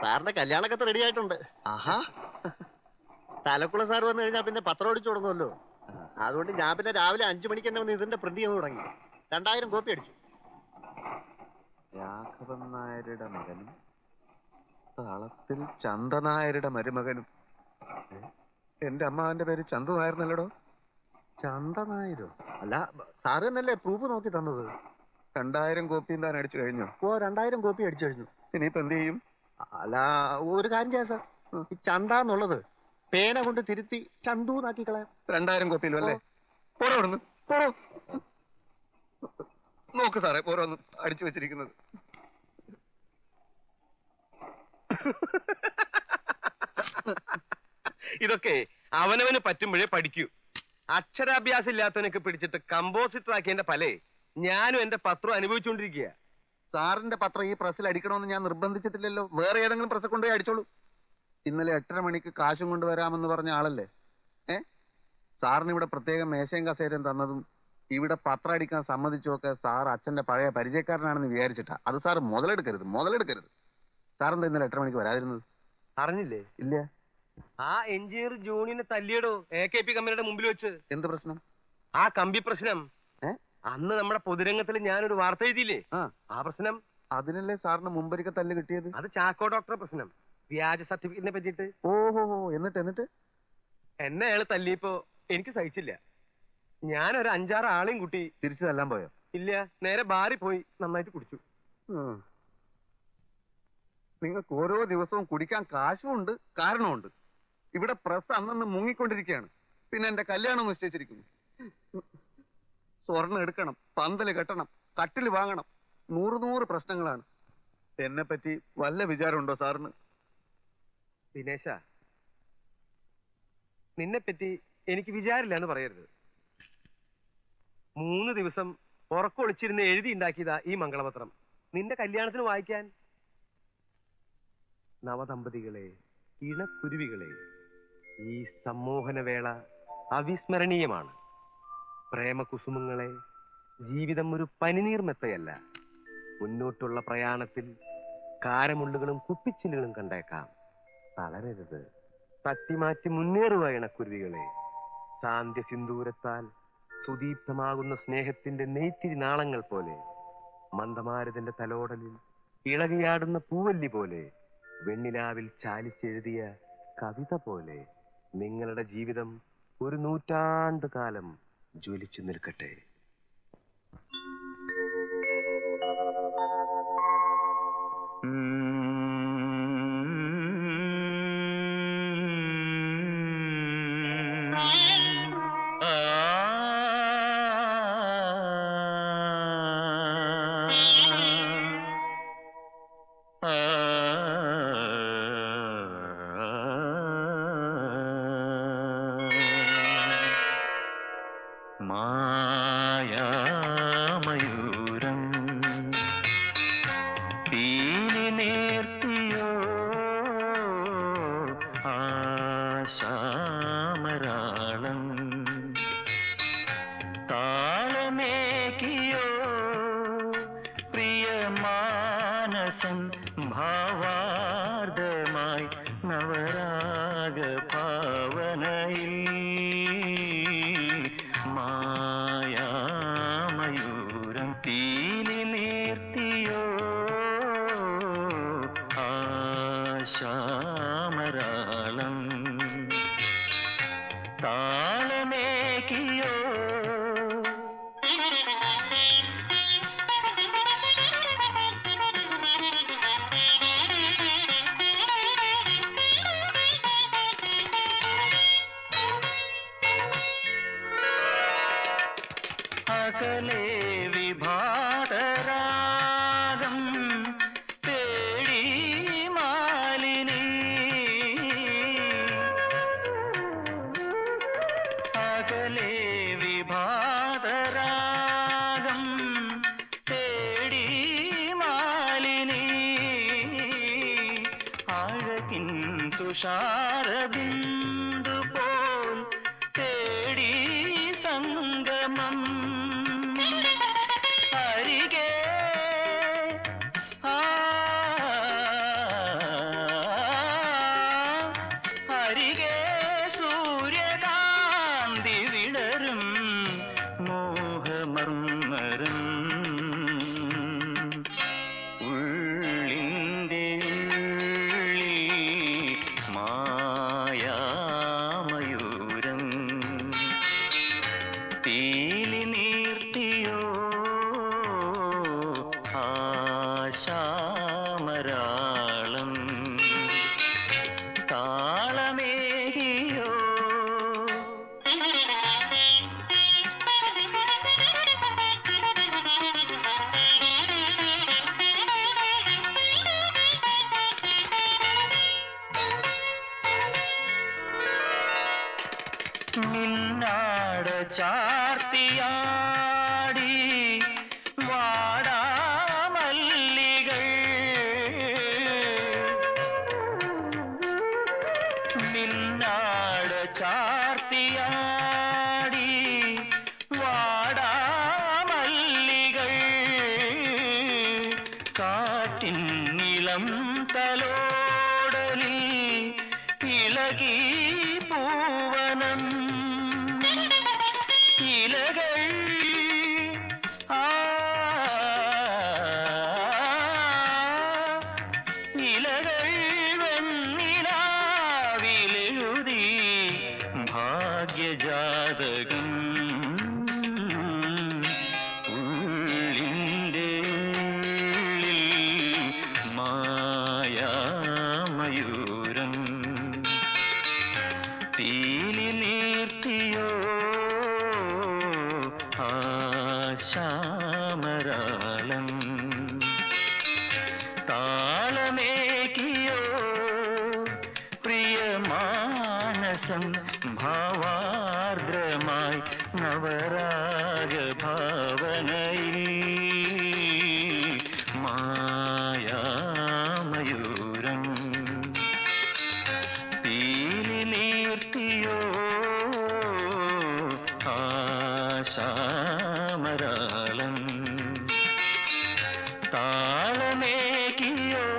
സാറിന്റെ കല്യാണക്കത്ത് റെഡി ആയിട്ടുണ്ട് ആഹാ തലക്കുള സാർ വന്നു കഴിഞ്ഞാൽ പിന്നെ പത്രം അടിച്ചു തുടങ്ങുമല്ലോ അതുകൊണ്ട് ഞാൻ പിന്നെ രാവിലെ അഞ്ചു മണിക്ക് തന്നെ വന്ന് ഇതിന്റെ പ്രിന്റ് ചെയ്ത് തുടങ്ങി രണ്ടായിരം കോപ്പി അടിച്ചു രാഘവൻ നായരുടെ മകനും തളത്തിൽ ചന്ത നായരുടെ മരുമകനും ഏ? എന്റെ അമ്മാവന്റെ പേര് ചന്തു നായർന്നല്ലടോ ചന്ത നായരോ അല്ല സാറ് തന്നെയല്ലേ പ്രൂഫ് നോക്കി തന്നത് രണ്ടായിരം കോപ്പിയും താൻ അടിച്ചു കഴിഞ്ഞു ഓ രണ്ടായിരം കോപ്പി അടിച്ചു കഴിഞ്ഞു ഇനിയിപ്പോ എന്ത് ചെയ്യും അല്ല ഒരു കാര്യം ചെയ്യാം സാർ ഈ ചന്ത എന്നുള്ളത് പേന കൊണ്ട് തിരുത്തി ചന്തു നാക്കി കളയാം രണ്ടായിരം കോപ്പിയിലും അല്ലേ പോടോ അവിടുന്ന് പോടോ നോക്ക് സാറേ ഓരോന്നും അടിച്ചു വെച്ചിരിക്കുന്നത് ഇതൊക്കെ അവനവന് പറ്റുമ്പോഴേ പഠിക്കൂ അക്ഷരാഭ്യാസം ഇല്ലാത്തവനൊക്കെ പിടിച്ചിട്ട് കമ്പോസിറ്റർ ആക്കിയതിന്റെ ഫലേ ഞാനും എന്റെ പത്രം അനുഭവിച്ചുകൊണ്ടിരിക്കുക സാറിന്റെ പത്രം ഈ പ്രസ്സിൽ അടിക്കണമെന്ന് ഞാൻ നിർബന്ധിച്ചിട്ടില്ലല്ലോ വേറെ ഏതെങ്കിലും പ്രസ് കൊണ്ടുപോയി അടിച്ചോളൂ ഇന്നലെ എട്ടര മണിക്ക് കാശും കൊണ്ടുവരാമെന്ന് പറഞ്ഞ ആളല്ലേ ഏ സാറിന് ഇവിടെ പ്രത്യേകം മേശയും കസേരയും തന്നതും ഇവിടെ പത്രം അടിക്കാൻ സമ്മതിച്ചൊക്കെ സാർ അച്ഛന്റെ പഴയ പരിചയക്കാരനാണെന്ന് വിചാരിച്ചിട്ടാ അത് സാർ മുതലെടുക്കരുത് മുതലെടുക്കരുത് സാറെന്താ ഇന്നലെ എട്ടര മണിക്ക് വരാതിരുന്നത് അറിഞ്ഞില്ലേ ഇല്ല ആ എഞ്ചിനീയർ ജോണിനെ തല്ലിയടോ എ കെ പി കമ്പനിയുടെ മുമ്പിൽ വെച്ച് എന്ത് പ്രശ്നം ആ കമ്പി പ്രശ്നം ഏ? അന്ന് നമ്മുടെ പൊതുരംഗത്തിൽ ഞാനൊരു വാർത്ത എഴുതിയില്ലേ ആ ആ പ്രശ്നം അതിനല്ലേ സാറിന് മുമ്പൊരിക്കൽ തല്ല് കിട്ടിയത് അത് ചാക്കോ ഡോക്ടറെ പ്രശ്നം വ്യാജ സർട്ടിഫിക്കറ്റിനെ പറ്റിയിട്ട് ഓഹോ എന്നിട്ട് എന്നിട്ട് എന്നെ അയാൾ തല്ലിയപ്പോ എനിക്ക് സഹിച്ചില്ല ഞാൻ ഒരു അഞ്ചാറ് ആളെയും കൂട്ടി തിരിച്ചു തല്ലാൻ പോയോ ഇല്ല നേരെ ബാറി പോയി നന്നായിട്ട് കുടിച്ചു ഉം. നിങ്ങൾക്ക് ഓരോ ദിവസവും കുടിക്കാൻ കാശുമുണ്ട് കാരണമുണ്ട് ഇവിടെ പ്രസ് അന്നന്ന് മുങ്ങിക്കൊണ്ടിരിക്കുകയാണ് പിന്നെ എന്റെ കല്യാണം നിശ്ചയിച്ചിരിക്കുന്നു സ്വർണ്ണം എടുക്കണം പന്തല് കെട്ടണം കട്ടില് വാങ്ങണം നൂറ് നൂറ് പ്രശ്നങ്ങളാണ് എന്നെ പറ്റി വല്ല വിചാരമുണ്ടോ സാറിന് ദിനേശ നിന്നെ പറ്റി എനിക്ക് വിചാരില്ല എന്ന് പറയരുത് മൂന്ന് ദിവസം ഉറക്കൊളിച്ചിരുന്ന് എഴുതി ഉണ്ടാക്കിയതാ ഈ മംഗളപത്രം നിന്റെ കല്യാണത്തിന് വായിക്കാൻ നവദമ്പതികളെ ഇണക്കുരുവികളെ ഈ സമ്മോഹന വേള അവിസ്മരണീയമാണ് പ്രേമകുസുമങ്ങളെ ജീവിതം ഒരു പനിനീർ മെത്തയല്ല മുന്നോട്ടുള്ള പ്രയാണത്തിൽ കാരമുള്ളുകളും കുപ്പിച്ചില്ലുകളും കണ്ടേക്കാം തളരരുത് തട്ടിമാറ്റി മുന്നേറുക ഇണക്കുരുവികളെ സാന്ധ്യ സിന്ദൂരത്താൽ സുദീപ്തമാകുന്ന സ്നേഹത്തിന്റെ നെയ്ത്തിരി നാളങ്ങൾ പോലെ മന്ദമാരുതന്റെ തലോടലിൽ ഇളകിയാടുന്ന പൂവല്ലി പോലെ വെണ്ണിലാവിൽ ചാലിച്ചെഴുതിയ കവിത പോലെ നിങ്ങളുടെ ജീവിതം ഒരു നൂറ്റാണ്ട് കാലം ജ്വലിച്ചു നിൽക്കട്ടെ മായാമയൂരം പീലി നേർത്തിയോ ആശാമരാളം താളമേകിയോ പ്രിയമാനസം ഭാവാർദ്ധമായി നവരാഗ പാവനയിൽ മായാമയൂരം പീലി നീർത്തിയോ ആശാമരാളം താളമേകിയോ അകലെ വിഭാതരാഗം തേടി മാലിനി അകലെ വിഭാതരാഗം തേടി മാലിനി അഴകിൻ തുഷാരബിന്ദു പോൽ തേടി സംഗമം അരികെ ആ ചാർത്തിയാടി വാടാമല്ലികൾ മിന്നാട് ചാർത്തിയാടി വാടാമല്ലികൾ കാറ്റിൻ നിളം തലോടലിൽ ഇളകി പൂവനം ഇലകൾ ആ ഇലകൾ വെണ്ണിലാവിലെഴുതി ഭാഗ്യജാതകം ഉള്ളിൻ്റെ ഉള്ളിൽ മായാമയൂരം തീലി നീർത്തിയോ ആശാമരാളം താളമേകിയോ പ്രിയമാനസം ഭാവാർദ്രമായി നവരാഗ ഭാവനയിൽ മായാമയൂരം പീലി നീർത്തിയോ ആശാമരാളം താളമേകിയോ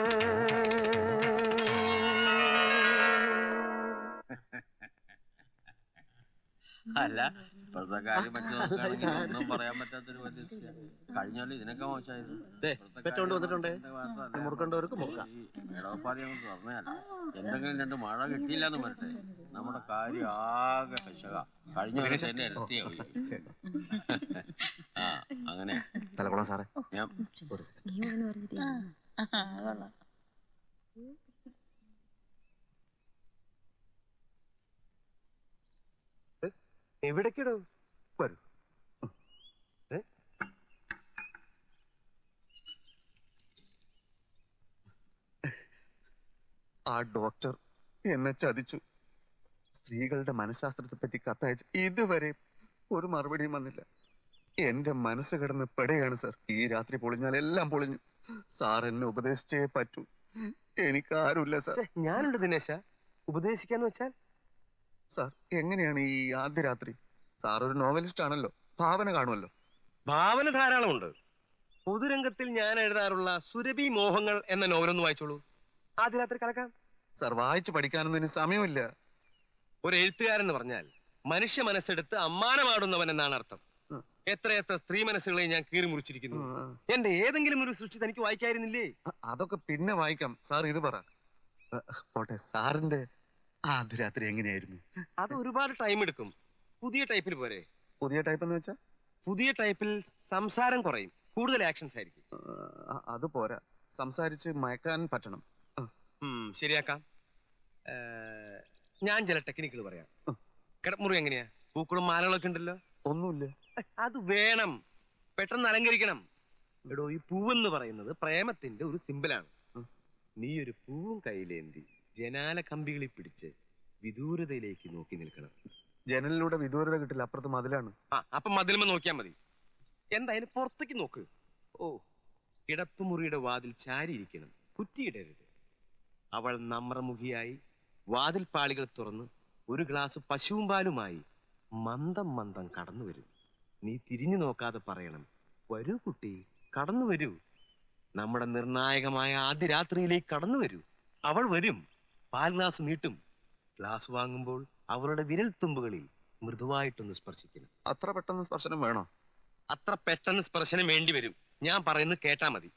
അല്ല ഇപ്പോഴത്തെ കാര്യം വെച്ച് നോക്കുകയാണെങ്കിൽ ഒന്നും പറയാൻ പറ്റാത്തൊരു വലിയ കഴിഞ്ഞാലും ഇതിനൊക്കെ മോശമായിരുന്നു ദേ, ഇപ്പോഴത്തെ പെറ്റോണ്ട് കാര്യം വന്നിട്ടുണ്ട്. ഇതിന്റെ മാത്രമല്ല. മുറുക്കേണ്ടവർക്ക് മുറുക്കാം. ഈ എടവപ്പാതി അങ്ങ് തുറന്നതല്ല എന്തെങ്കിലും രണ്ട് മഴ കിട്ടിയില്ലെന്ന് വരട്ടെ നമ്മുടെ കാര്യം ആകെ കശക കഴിഞ്ഞ വർഷം തന്നെ ഇരട്ടിയാവും ആ അങ്ങനെ തലക്കുളം സാറേ ഞാൻ ഒരു second. എവിടേക്കിടോ വരൂ ഏ? ആ ഡോക്ടർ എന്നെ ചതിച്ചു സ്ത്രീകളുടെ മനഃശാസ്ത്രത്തെ പറ്റി കത്തയച്ചു ഇതുവരെ ഒരു മറുപടിയും വന്നില്ല എന്റെ മനസ്സ് കിടന്ന് പെടുകയാണ് സർ ഈ രാത്രി പൊളിഞ്ഞാൽ എല്ലാം പൊളിഞ്ഞു സാർ എന്നെ ഉപദേശിച്ചേ പറ്റൂ എനിക്ക് ആരുമില്ല സാർ ഛെ, ഞാനുണ്ട് ദിനേശ ഉപദേശിക്കാന്ന് വെച്ചാൽ സാർ എങ്ങനെയാണ് ഈ ആദ്യ രാത്രി സാർ ഒരു നോവലിസ്റ്റ് ആണല്ലോ ഭാവന കാണുമല്ലോ ഭാവന ധാരാളമുണ്ട് പൊതുരംഗത്തിൽ ഞാൻ എഴുതാറുള്ള സുരഭി മോഹങ്ങൾ എന്ന നോവലൊന്ന് വായിച്ചോളൂ ആദ്യ രാത്രി കലക്കാം സാർ വായിച്ചു പഠിക്കാനൊന്നും ഇനി സമയമില്ല ഒരു എഴുത്തുകാരൻ എന്ന് പറഞ്ഞാൽ മനുഷ്യ മനസ്സെടുത്ത് അമ്മാനമാടുന്നവൻ എന്നാണ് അർത്ഥം ഉം. എത്രയെത്ര സ്ത്രീ മനസ്സുകളെ ഞാൻ കീറി മുറിച്ചിരിക്കുന്നു ഉം. എന്റെ ഏതെങ്കിലും ഒരു സൃഷ്ടി തനിക്ക് വായിക്കായിരുന്നില്ലേ അ- അതൊക്കെ പിന്നെ വായിക്കാം സാർ ഇത് പറ അ, പോട്ടെ സാറിന്റെ ആദ്യ രാത്രി എങ്ങനെയായിരുന്നു അത് ഒരുപാട് ടൈം എടുക്കും പുതിയ ടൈപ്പിൽ പോരെ പുതിയ ടൈപ്പ് എന്ന് വെച്ചാ പുതിയ ടൈപ്പിൽ സംസാരം കുറയും കൂടുതൽ ആക്ഷൻസ് ആയിരിക്കും അ, അത് പോരാ സംസാരിച്ച് മയക്കാൻ പറ്റണം ഉം, ശരിയാക്കാം ഏർ, ഞാൻ ചില ടെക്നിക്കുകൾ പറയാം ഉം. കിടമുറി എങ്ങനെയാ പൂക്കളും മാലകളൊക്കെ ഉണ്ടല്ലോ ഒന്നുമില്ല അത് വേണം പെട്ടെന്ന് അലങ്കരിക്കണം എടോ ഈ പൂവെന്ന് പറയുന്നത് പ്രേമത്തിന്റെ ഒരു സിമ്പിളാണ് ഉം. നീ ഒരു പൂവും കയ്യിലേന്തി ജനാല കമ്പികളിൽ പിടിച്ച് വിദൂരതയിലേക്ക് നോക്കി നിൽക്കണം ജനലിലൂടെ വിദൂരത കിട്ടില്ല അപ്പുറത്ത് മതിലാണ് ആ അപ്പൊ മതിലുമ നോക്കിയാ മതി എന്തായാലും പുറത്തേക്ക് നോക്ക് ഓ കിടപ്പുമുറിയുടെ വാതിൽ ചാരിയിരിക്കണം കുറ്റിയിടരുത് അവൾ നമ്രമുഖിയായി വാതിൽ പാളികൾ തുറന്ന് ഒരു ഗ്ലാസ് പശുവും പാലുമായി മന്ദം മന്ദം കടന്നു വരും നീ തിരിഞ്ഞു നോക്കാതെ പറയണം വരൂ കുട്ടി കടന്നു വരൂ നമ്മുടെ നിർണായകമായ ആദ്യ രാത്രിയിലേക്ക് കടന്നു വരൂ അവൾ വരും പാൽ ഗ്ലാസ് നീട്ടും ഗ്ലാസ് വാങ്ങുമ്പോൾ അവളുടെ വിരൽ തുമ്പുകളിൽ മൃദുവായിട്ടൊന്ന് സ്പർശിക്കണം അത്ര പെട്ടെന്ന് സ്പർശനം വേണോ അത്ര പെട്ടെന്ന് സ്പർശനം വേണ്ടി വരും ഞാൻ പറയുന്നത് കേട്ടാ മതി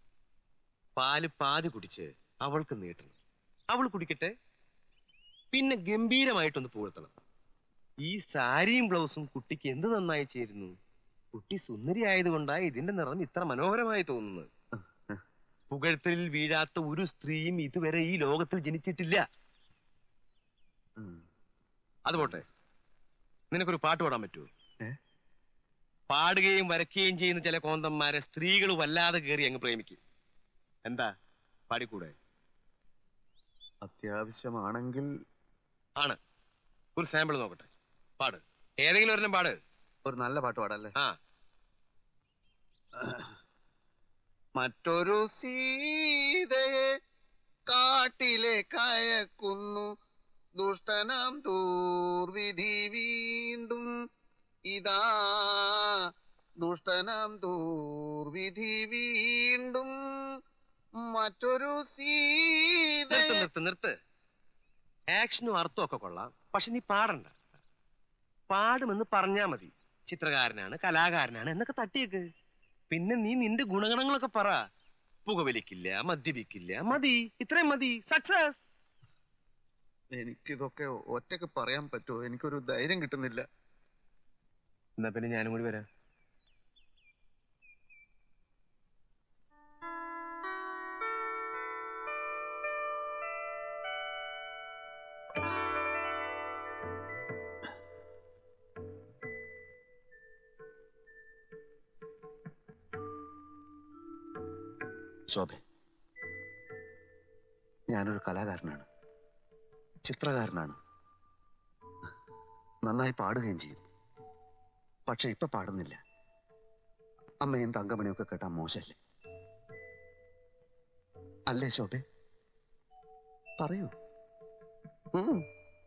പാല് പാതി കുടിച്ച് അവൾക്ക് നീട്ടണം അവൾ കുടിക്കട്ടെ പിന്നെ ഗംഭീരമായിട്ടൊന്ന് പുകഴ്ത്തണം ഈ സാരിയും ബ്ലൗസും കുട്ടിക്ക് എന്ത് നന്നായി ചേരുന്നു കുട്ടി സുന്ദരി ആയതുകൊണ്ടാ ഇതിന്റെ നിറം ഇത്ര മനോഹരമായി തോന്നുന്നത് പുകഴ്ത്തലിൽ വീഴാത്ത ഒരു സ്ത്രീയും ഇതുവരെ ഈ ലോകത്തിൽ ജനിച്ചിട്ടില്ല ഉം. അത് പോട്ടെ നിനക്കൊരു പാട്ട് പാടാൻ പറ്റുമോ ഏ? പാടുകയും വരയ്ക്കുകയും ചെയ്യുന്ന ചില കോന്തന്മാരെ സ്ത്രീകൾ വല്ലാതെ കയറി അങ്ങ് പ്രേമിക്കും എന്താ പാടിക്കൂടെ അത്യാവശ്യമാണെങ്കിൽ ആണ് ഒരു സാമ്പിൾ നോക്കട്ടെ പാട് ഏതെങ്കിലും ഒരെണ്ണം പാട് ഒരു നല്ല പാട്ട് പാടല്ലേ ആ മറ്റൊരു സീതയെ കാട്ടിലെ കയക്കുന്നു ദുഷ്ടനാം ദൂർവിധി വീണ്ടും ഇതാ ദുഷ്ടനാം ദൂർവിധി വീണ്ടും മറ്റൊരു നിർത്ത് സീതയെ നിർത്ത് നിർത്ത് ആക്ഷനും അർത്ഥവും ഒക്കെ കൊള്ളാം പക്ഷെ നീ പാടണ്ട പാടുമെന്ന് പറഞ്ഞാ മതി ചിത്രകാരനാണ് കലാകാരനാണ് എന്നൊക്കെ തട്ടിയേക്ക് പിന്നെ നീ നിന്റെ ഗുണഗണങ്ങളൊക്കെ പറ പുകവലിക്കില്ല മദ്യപിക്കില്ല മതി ഇത്രയും മതി സക്സസ് എനിക്കിതൊക്കെ ഒറ്റക്ക് പറയാൻ പറ്റുമോ എനിക്കൊരു ധൈര്യം കിട്ടുന്നില്ല എന്നാ പിന്നെ ഞാനും കൂടി വരാം ശോഭെ ഞാനൊരു കലാകാരനാണ് ചിത്രകാരനാണ് നന്നായി പാടുകയും ചെയ്യും പക്ഷെ ഇപ്പൊ പാടുന്നില്ല അമ്മയും തങ്കമണിയൊക്കെ കേട്ടാ മോശല്ലേ അല്ലേ ശോഭെ പറയൂ ഉം.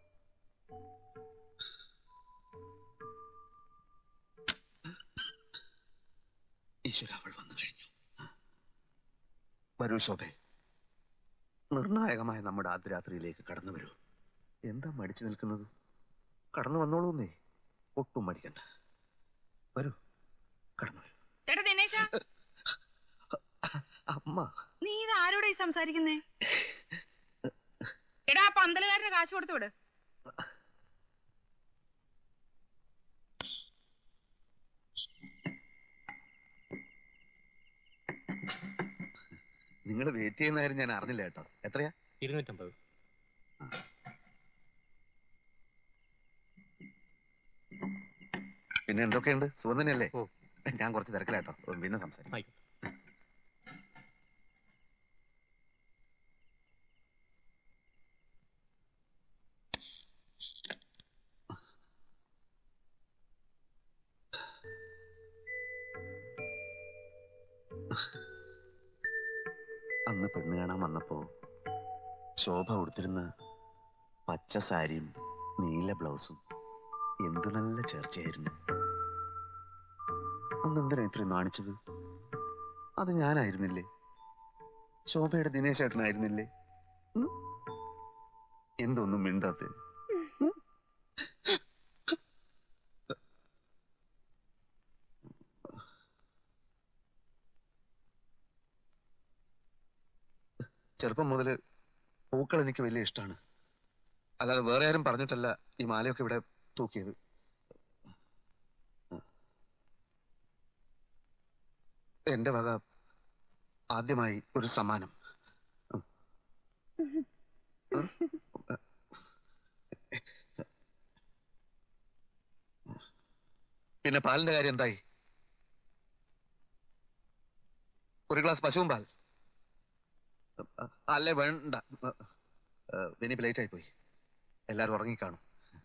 ഈശ്വര അവൾ വന്നു കഴിഞ്ഞു വരൂ ശോഭെ നിർണായകമായ നമ്മുടെ ആദ്യരാത്രിയിലേക്ക് കടന്നു വരൂ എന്താ മടിച്ചു നിൽക്കുന്നത് കടന്നു വന്നോളൂന്നേ ഒട്ടും മടിക്കണ്ട വരൂ കടന്നു വരൂ ചേട്ടാ ദിനേശ അമ്മ നീ ഇത് ആരോടായി സംസാരിക്കുന്നേ എടാ ആ പന്തലുകാരന് കാശ് കൊടുത്തു വിട് നിങ്ങൾ വെയിറ്റ് ചെയ്യുന്ന കാര്യം ഞാൻ അറിഞ്ഞില്ല കേട്ടോ എത്രയാ ഇരുന്നൂറ്റമ്പത് പിന്നെ എന്തൊക്കെയുണ്ട് സുഖം തന്നെയല്ലേ ഓ. ഞാൻ കുറച്ച് തിരക്കിലാട്ടോ പിന്നെ സംസാരിക്കാം അന്ന് പെണ്ണ് കാണാൻ വന്നപ്പോ ശോഭ ഉടുത്തിരുന്ന പച്ച സാരിയും നീല ബ്ലൗസും എന്തു നല്ല ചേർച്ചയായിരുന്നു അന്ന് എന്തിനാ ഇത്രയും നാണിച്ചത് അത് ഞാനായിരുന്നില്ലേ ശോഭയുടെ ദിനേശ് ചേട്ടനായിരുന്നില്ലേ ഉം? എന്തൊന്നും മിണ്ടാത്ത ചെറുപ്പം മുതല് പൂക്കൾ എനിക്ക് വലിയ ഇഷ്ടമാണ് അല്ലാതെ വേറെ ആരും പറഞ്ഞിട്ടല്ല ഈ മാലയൊക്കെ ഇവിടെ തൂക്കിയത് എന്റെ വക ആദ്യമായി ഒരു സമ്മാനം ഉം. ഉം. പിന്നെ പാലിന്റെ കാര്യം എന്തായി ഒരു ഗ്ലാസ് പശുവും പാൽ അ- അല്ലേ വേണ്ട ഇനിയിപ്പോ ലേറ്റ് ആയി പോയി എല്ലാരും ഉറങ്ങിക്കാണും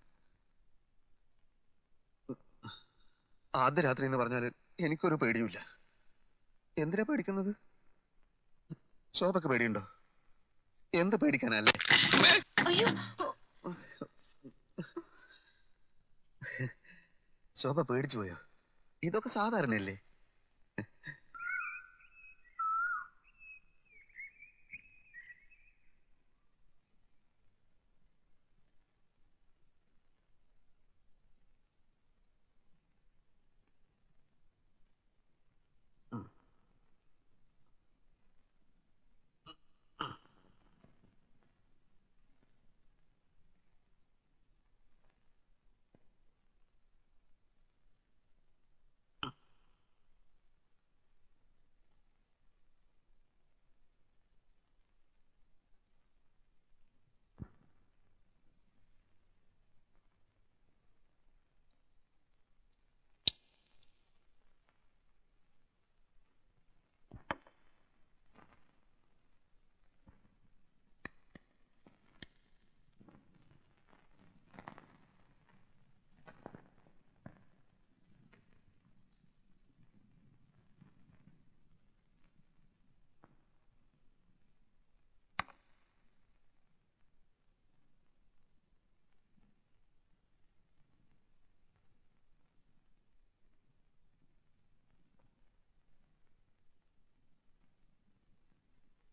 ആദ്യ രാത്രി എന്ന് പറഞ്ഞാല് എനിക്കൊരു പേടിയുമില്ല എന്തിനാ പേടിക്കുന്നത് ശോഭക്ക് പേടിയുണ്ടോ എന്ത് പേടിക്കാനല്ലേ അയ്യോ ശോഭ പേടിച്ചു പോയോ ഇതൊക്കെ സാധാരണയല്ലേ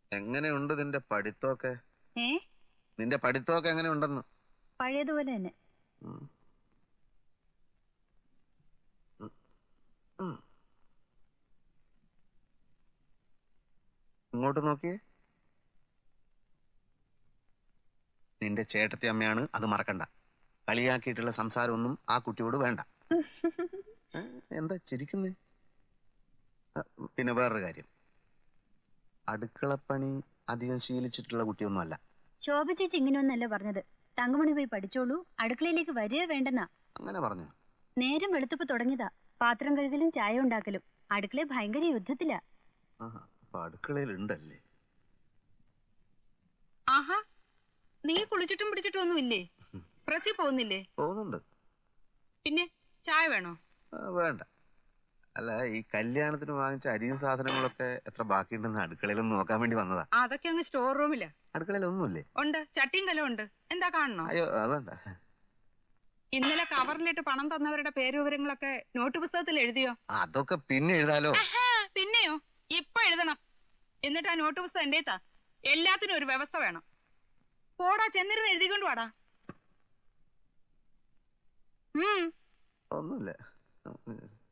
എങ്ങനെയുണ്ട് നിന്റെ പഠിത്തമൊക്കെ ഏ നിന്റെ പഠിത്തമൊക്കെ എങ്ങനെ ഉണ്ടെന്ന് പഴയതുപോലെ തന്നെ ഉം. ഉം. ഉം. ഇങ്ങോട്ട് നോക്കിയേ നിന്റെ ചേട്ടത്തി അമ്മയാണ് അത് മറക്കണ്ട കളിയാക്കിയിട്ടുള്ള സംസാരമൊന്നും ആ കുട്ടിയോട് വേണ്ട ഏ, എന്താ ചിരിക്കുന്നേ ആ, പിന്നെ വേറൊരു കാര്യം അടുക്കളപ്പണി അധികം ശീലിച്ചിട്ടുള്ള കുട്ടിയൊന്നുമല്ല ശോഭ ചേച്ചി ഇങ്ങനെയൊന്നല്ല പറഞ്ഞത് തങ്കമണി പോയി പഠിച്ചോളൂ അടുക്കളയിലേക്ക് വരിക വേണ്ടെന്നാ അങ്ങനെ പറഞ്ഞു നേരം വെളുത്തപ്പ് തുടങ്ങിയതാ പാത്രം കഴുകലും ചായ ഉണ്ടാക്കലും അടുക്കള ഭയങ്കര യുദ്ധത്തിലാ ആഹാ അപ്പൊ അടുക്കളയിൽ ഉണ്ടല്ലേ ആഹാ നീ കുളിച്ചിട്ടും പിടിച്ചിട്ടും ഒന്നും ഇല്ലേ പ്രസി പോകുന്നില്ലേ പോകുന്നുണ്ട് പിന്നെ ചായ വേണോ ആ, വേണ്ട അല്ല ഈ കല്യാണത്തിന് വാങ്ങിച്ച അരിയും സാധനങ്ങളൊക്കെ എത്ര ബാക്കിയുണ്ടെന്ന് അടുക്കളയിലൊന്ന് നോക്കാൻ വേണ്ടി വന്നതാ അതൊക്കെ അങ്ങ് സ്റ്റോർ റൂമിലാ അടുക്കളയിൽ ഒന്നുമില്ലേ ഉണ്ട് ചട്ടിയും കലം ഉണ്ട് എന്താ കാണണോ അയ്യോ അത് വേണ്ട ഇന്നലെ കവറിലിട്ട് പണം തന്നവരുടെ പേര് വിവരങ്ങളൊക്കെ നോട്ട് പുസ്തകത്തിൽ എഴുതിയോ അതൊക്കെ പിന്നെ എഴുതാലോ ആഹാ, പിന്നെയോ ഇപ്പൊ എഴുതണം എന്നിട്ട് ആ നോട്ട് പുസ്തകം എന്റെ താ എല്ലാത്തിനും ഒരു വ്യവസ്ഥ വേണം പോടാ ചെന്നിരുന്ന് എഴുതിക്കൊണ്ട് വാടാ ഉം ഒന്നുമില്ല